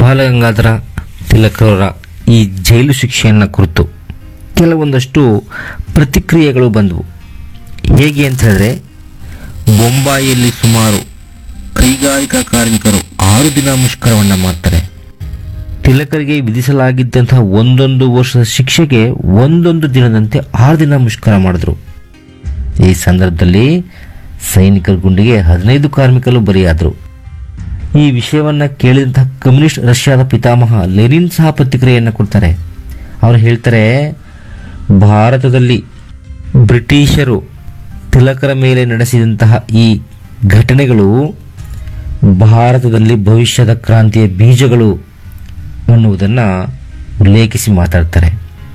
ಬಾಲಗಂಗಾಧರ ತಿಲಕರವರ ಈ ಜೈಲು ಶಿಕ್ಷೆಯನ್ನು ಕುರಿತು ಕೆಲವೊಂದಷ್ಟು ಪ್ರತಿಕ್ರಿಯೆಗಳು ಬಂದವು ಹೇಗೆ ಅಂತ ಹೇಳಿದ್ರೆ ಬೊಂಬಾಯಿಯಲ್ಲಿ ಸುಮಾರು ಕೈಗಾರಿಕಾ ಕಾರ್ಮಿಕರು ಆರು ದಿನ ಮುಷ್ಕರವನ್ನು ಮಾಡ್ತಾರೆ ತಿಲಕರಿಗೆ ವಿಧಿಸಲಾಗಿದ್ದಂತಹ ಒಂದೊಂದು ವರ್ಷದ ಶಿಕ್ಷೆಗೆ ಒಂದೊಂದು ದಿನದಂತೆ ಆರು ದಿನ ಮುಷ್ಕರ ಮಾಡಿದ್ರು ಈ ಸಂದರ್ಭದಲ್ಲಿ ಸೈನಿಕರ ಗುಂಡಿಗೆ ಹದಿನೈದು ಕಾರ್ಮಿಕರು ಬಲಿಯಾದರು ಈ ವಿಷಯವನ್ನು ಕೇಳಿದಂತಹ ಕಮ್ಯುನಿಸ್ಟ್ ರಷ್ಯಾದ ಪಿತಾಮಹ ಲೆನಿನ್ ಸಹ ಪ್ರತಿಕ್ರಿಯೆಯನ್ನು ಕೊಡ್ತಾರೆ ಅವರು ಹೇಳ್ತಾರೆ ಭಾರತದಲ್ಲಿ ಬ್ರಿಟಿಷರು ತಿಲಕರ ಮೇಲೆ ನಡೆಸಿದಂತಹ ಈ ಘಟನೆಗಳು ಭಾರತದಲ್ಲಿ ಭವಿಷ್ಯದ ಕ್ರಾಂತಿಯ ಬೀಜಗಳು ಅನ್ನುವುದನ್ನು ಉಲ್ಲೇಖಿಸಿ ಮಾತಾಡ್ತಾರೆ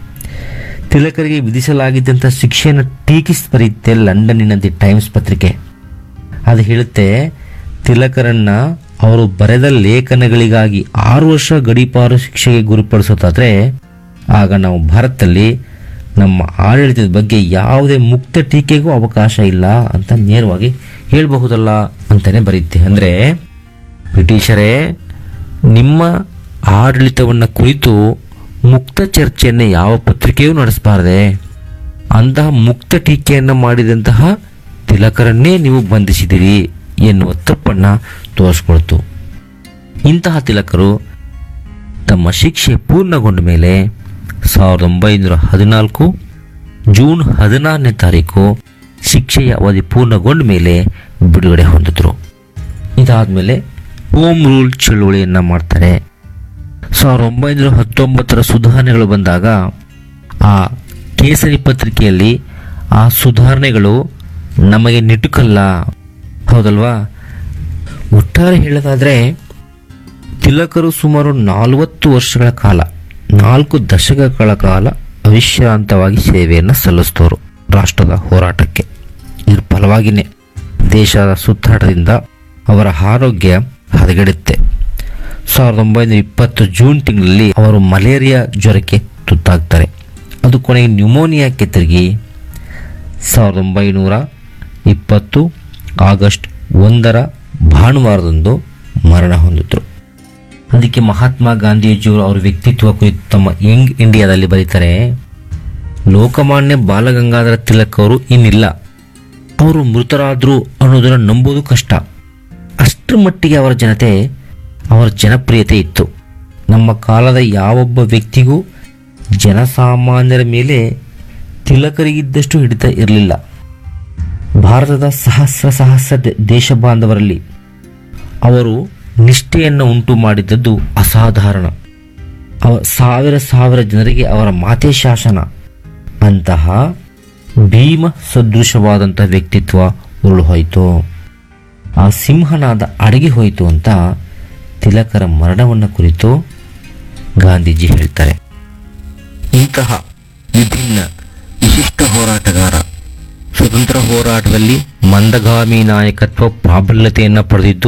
ತಿಲಕರಿಗೆ ವಿಧಿಸಲಾಗಿದ್ದಂಥ ಶಿಕ್ಷೆಯನ್ನು ಟೀಕಿಸಿ ಬರೆಯುತ್ತೆ ಲಂಡನ್ನಿನ ದಿ ಟೈಮ್ಸ್ ಪತ್ರಿಕೆ ಅದು ಹೇಳುತ್ತೆ ತಿಲಕರನ್ನ ಅವರು ಬರೆದ ಲೇಖನಗಳಿಗಾಗಿ ಆರು ವರ್ಷ ಗಡೀಪಾರು ಶಿಕ್ಷೆಗೆ ಗುರಿಪಡಿಸೋದಾದ್ರೆ ಆಗ ನಾವು ಭಾರತದಲ್ಲಿ ನಮ್ಮ ಆಡಳಿತದ ಬಗ್ಗೆ ಯಾವುದೇ ಮುಕ್ತ ಟೀಕೆಗೂ ಅವಕಾಶ ಇಲ್ಲ ಅಂತ ನೇರವಾಗಿ ಹೇಳಬಹುದಲ್ಲ ಅಂತಾನೆ ಬರೆಯುತ್ತೆ ಅಂದರೆ ಬ್ರಿಟಿಷರೇ ನಿಮ್ಮ ಆಡಳಿತವನ್ನು ಕುರಿತು ಮುಕ್ತ ಚರ್ಚೆಯನ್ನು ಯಾವ ಪತ್ರಿಕೆಯೂ ನಡೆಸಬಾರದೆ ಅಂತಹ ಮುಕ್ತ ಟೀಕೆಯನ್ನು ಮಾಡಿದಂತಹ ತಿಲಕರನ್ನೇ ನೀವು ಬಂಧಿಸಿದಿರಿ ಎನ್ನುವ ತಪ್ಪನ್ನು ತೋರಿಸ್ಕೊಳ್ತು ಇಂತಹ ತಿಲಕರು ತಮ್ಮ ಶಿಕ್ಷೆ ಪೂರ್ಣಗೊಂಡ ಮೇಲೆ ಸಾವಿರದ ಒಂಬೈನೂರ ಹದಿನಾಲ್ಕು ಜೂನ್ ಹದಿನಾರನೇ ತಾರೀಕು ಶಿಕ್ಷೆಯ ಅವಧಿ ಪೂರ್ಣಗೊಂಡ ಮೇಲೆ ಬಿಡುಗಡೆ ಹೊಂದಿದ್ರು ಇದಾದಮೇಲೆ ಹೋಮ್ ರೂಲ್ ಚಳುವಳಿಯನ್ನು ಮಾಡ್ತಾರೆ ಸಾವಿರದ ಒಂಬೈನೂರ ಹತ್ತೊಂಬತ್ತರ ಸುಧಾರಣೆಗಳು ಬಂದಾಗ ಆ ಕೇಸರಿ ಪತ್ರಿಕೆಯಲ್ಲಿ ಆ ಸುಧಾರಣೆಗಳು ನಮಗೆ ನಿಟುಕಲ್ಲ ಹೌದಲ್ವಾ ಒಟ್ಟಾರೆ ಹೇಳೋದಾದರೆ ತಿಲಕರು ಸುಮಾರು ನಾಲ್ವತ್ತು ವರ್ಷಗಳ ಕಾಲ ನಾಲ್ಕು ದಶಕಗಳ ಕಾಲ ಅವಿಶ್ರಾಂತವಾಗಿ ಸೇವೆಯನ್ನು ಸಲ್ಲಿಸಿದವರು ರಾಷ್ಟ್ರದ ಹೋರಾಟಕ್ಕೆ ಇದ್ರ ಫಲವಾಗಿಯೇ ದೇಶದ ಸುತ್ತಾಟದಿಂದ ಅವರ ಆರೋಗ್ಯ ಹದಗೆಡುತ್ತೆ ಸಾವಿರದ ಒಂಬೈನೂರ ಇಪ್ಪತ್ತು ಜೂನ್ ತಿಂಗಳಲ್ಲಿ ಅವರು ಮಲೇರಿಯಾ ಜ್ವರಕ್ಕೆ ತುತ್ತಾಗ್ತಾರೆ ಅದು ಕೊನೆಗೆ ನ್ಯೂಮೋನಿಯಾಕ್ಕೆ ತಿರುಗಿ ಸಾವಿರದ ಒಂಬೈನೂರ ಇಪ್ಪತ್ತು ಆಗಸ್ಟ್ ಒಂದರ ಭಾನುವಾರದಂದು ಮರಣ ಹೊಂದಿದ್ರು ಅದಕ್ಕೆ ಮಹಾತ್ಮ ಗಾಂಧೀಜಿಯವರು ಅವರ ವ್ಯಕ್ತಿತ್ವ ಕುರಿತು ತಮ್ಮ ಯಂಗ್ ಇಂಡಿಯಾದಲ್ಲಿ ಬರೀತಾರೆ ಲೋಕಮಾನ್ಯ ಬಾಲಗಂಗಾಧರ ತಿಲಕ್ ಅವರು ಇನ್ನಿಲ್ಲ ಅವರು ಮೃತರಾದ್ರು ಅನ್ನೋದನ್ನು ನಂಬೋದು ಕಷ್ಟ ಅಷ್ಟರ ಮಟ್ಟಿಗೆ ಅವರ ಜನತೆ ಅವರ ಜನಪ್ರಿಯತೆ ಇತ್ತು ನಮ್ಮ ಕಾಲದ ಯಾವೊಬ್ಬ ವ್ಯಕ್ತಿಗೂ ಜನಸಾಮಾನ್ಯರ ಮೇಲೆ ತಿಲಕರಿಗಿದ್ದಷ್ಟು ಹಿಡಿತ ಇರಲಿಲ್ಲ ಭಾರತದ ಸಹಸ್ರ ಸಹಸ್ರ ದೇ- ದೇಶ ಬಾಂಧವರಲ್ಲಿ ಅವರು ನಿಷ್ಠೆಯನ್ನು ಉಂಟು ಮಾಡಿದ್ದದ್ದು ಅಸಾಧಾರಣ ಅವ ಸಾವಿರ ಸಾವಿರ ಜನರಿಗೆ ಅವರ ಮಾತೆ ಶಾಸನ ಅಂತಹ ಭೀಮ ಸದೃಶವಾದಂತಹ ವ್ಯಕ್ತಿತ್ವ ಉರುಳು ಹೋಯಿತು ಆ ಸಿಂಹನಾದ ಅಡಗಿ ಹೋಯಿತು ಅಂತ ತಿಲಕರ ಮರಣವನ್ನು ಕುರಿತು ಗಾಂಧೀಜಿ ಹೇಳ್ತಾರೆ ಇಂತಹ ವಿಭಿನ್ನ ವಿಶಿಷ್ಟ ಹೋರಾಟಗಾರ ಸ್ವತಂತ್ರ ಹೋರಾಟದಲ್ಲಿ ಮಂದಗಾಮಿ ನಾಯಕತ್ವ ಪ್ರಾಬಲ್ಯತೆಯನ್ನು ಪಡೆದಿದ್ದು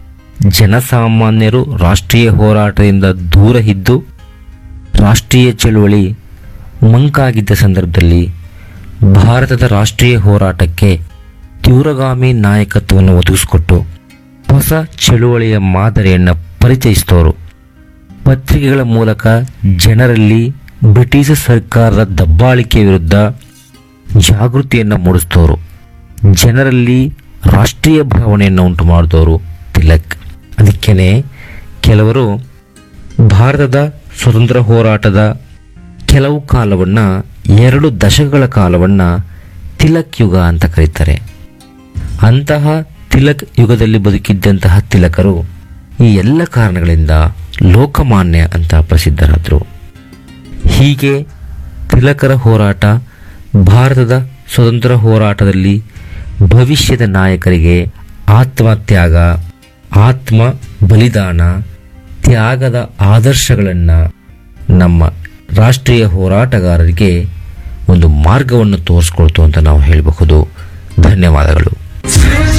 ಜನಸಾಮಾನ್ಯರು ರಾಷ್ಟ್ರೀಯ ಹೋರಾಟದಿಂದ ದೂರ ಇದ್ದು ರಾಷ್ಟ್ರೀಯ ಚಳುವಳಿ ಮಂಕಾಗಿದ್ದ ಸಂದರ್ಭದಲ್ಲಿ ಭಾರತದ ರಾಷ್ಟ್ರೀಯ ಹೋರಾಟಕ್ಕೆ ತೀವ್ರಗಾಮಿ ನಾಯಕತ್ವವನ್ನು ಒದಗಿಸಿಕೊಟ್ಟು ಹೊಸ ಚಳುವಳಿಯ ಮಾದರಿಯನ್ನು ಪರಿಚಯಿಸಿದವರು ಪತ್ರಿಕೆಗಳ ಮೂಲಕ ಜನರಲ್ಲಿ ಬ್ರಿಟಿಷ್ ಸರ್ಕಾರದ ದಬ್ಬಾಳಿಕೆ ವಿರುದ್ಧ ಜಾಗೃತಿಯನ್ನು ಮೂಡಿಸಿದವರು ಜನರಲ್ಲಿ ರಾಷ್ಟ್ರೀಯ ಭಾವನೆಯನ್ನು ಉಂಟು ಮಾಡಿದವರು ತಿಲಕ್ ಅದಕ್ಕೇನೆ ಕೆಲವರು ಭಾರತದ ಸ್ವತಂತ್ರ ಹೋರಾಟದ ಕೆಲವು ಕಾಲವನ್ನು ಎರಡು ದಶಕಗಳ ಕಾಲವನ್ನು ತಿಲಕ್ ಯುಗ ಅಂತ ಕರೀತಾರೆ ಅಂತಹ ತಿಲಕ್ ಯುಗದಲ್ಲಿ ಬದುಕಿದ್ದಂತಹ ತಿಲಕರು ಈ ಎಲ್ಲ ಕಾರಣಗಳಿಂದ ಲೋಕಮಾನ್ಯ ಅಂತ ಪ್ರಸಿದ್ಧರಾದರು ಹೀಗೆ ತಿಲಕರ ಹೋರಾಟ ಭಾರತದ ಸ್ವತಂತ್ರ ಹೋರಾಟದಲ್ಲಿ ಭವಿಷ್ಯದ ನಾಯಕರಿಗೆ ಆತ್ಮತ್ಯಾಗ ಆತ್ಮ ಬಲಿದಾನ ತ್ಯಾಗದ ಆದರ್ಶಗಳನ್ನು ನಮ್ಮ ರಾಷ್ಟ್ರೀಯ ಹೋರಾಟಗಾರರಿಗೆ ಒಂದು ಮಾರ್ಗವನ್ನು ತೋರಿಸ್ಕೊಳ್ತು ಅಂತ ನಾವು ಹೇಳಬಹುದು ಧನ್ಯವಾದಗಳು